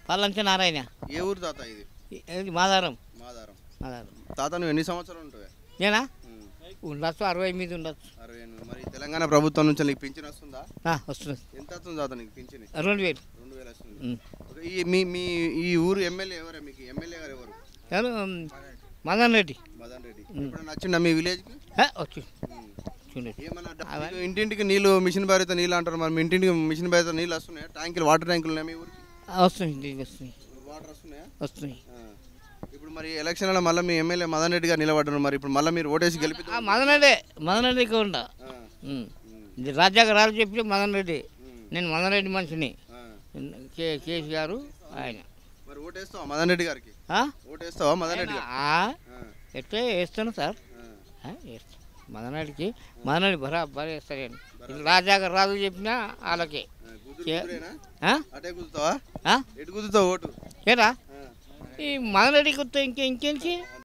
పల్లంచ నారాయణ ఏ ఊరు తాత ఇది ఇ- ఇది మాదారం మాదారం మాదారం తాత నువ్వు ఎన్ని సంవత్సరాలు ఉంటావు నేనా ఉండొచ్చు అరవై మీద ఉండొచ్చు అరవై ఎనిమిది మరి తెలంగాణ ప్రభుత్వం నుంచి నీకు పింఛన్ వస్తుందా ఆ, వస్తుంది ఎంత వస్తుంది తాత నీకు పింఛన్ రెండు వేలు రెండు వేలు వస్తుంది ఉమ్. ఓకే, ఈ మీ మీ ఈ ఊరు ఎమ్మెల్యే ఎవరే మీకు ఎమ్మెల్యే గారు ఎవరు ఎవరు ఉమ్, మదన్ రెడ్డి మదన్ రెడ్డి ఇప్పుడు నచ్చిందా మీ విలేజ్కి ఆ, వచ్చి చూడండి ఏమన్నా డ- మీకు ఇంటింటికి నీళ్ళు మిషన్ భారీత నీళ్ళు అంటారు మరి మీ ఇంటింటికి మిషన్ భారీత నీళ్ళు వస్తున్నాయా ట్యాంకులు వాటర్ ట్యాంకులు ఉన్నాయి మీ ఊరికి ఆ, వస్తుంది దీనికి వస్తుంది వాటర్ వస్తున్నాయా వస్తుంది ఆ. ఇప్పుడు మరి ఎలక్షన్లో మళ్ళీ మీ ఎమ్మెల్యే మదన్ రెడ్డి గారు నిలబడ్డారు మరి ఇప్పుడు మళ్ళీ మీరు ఓటేసి గెలిపి ఆ, మదన్ రెడ్డి మదన్ రెడ్డికి ఉండ ఉమ్. ఇది రాజాగా రాజు చెప్పి మదన్ రెడ్డి నేను మదన్ రెడ్డి మనిషిని కే కేసీఆర్ ఆయన మరి ఓటేస్తావా మదన్ రెడ్డి గారికి ఆ? ఓటేస్తావా మదన్ రెడ్డి గారు ఆ, ఎట్లా వేస్తాను సార్ ఆ, వేస్తాను మదన్ రెడ్డికి మదన్ రెడ్డి బరాబర్ వేస్తాను నేను ఇది రాజాగా రాజు చెప్పినా వాళ్ళకే చే- ఆ? అటే కుదుతావా ఆ? ఎటు కుదుతావు ఓటు ఏరా ఆ. ఈ మదన్ రెడ్డికి వస్తే ఇంకే ఇంకేంచి ఆ.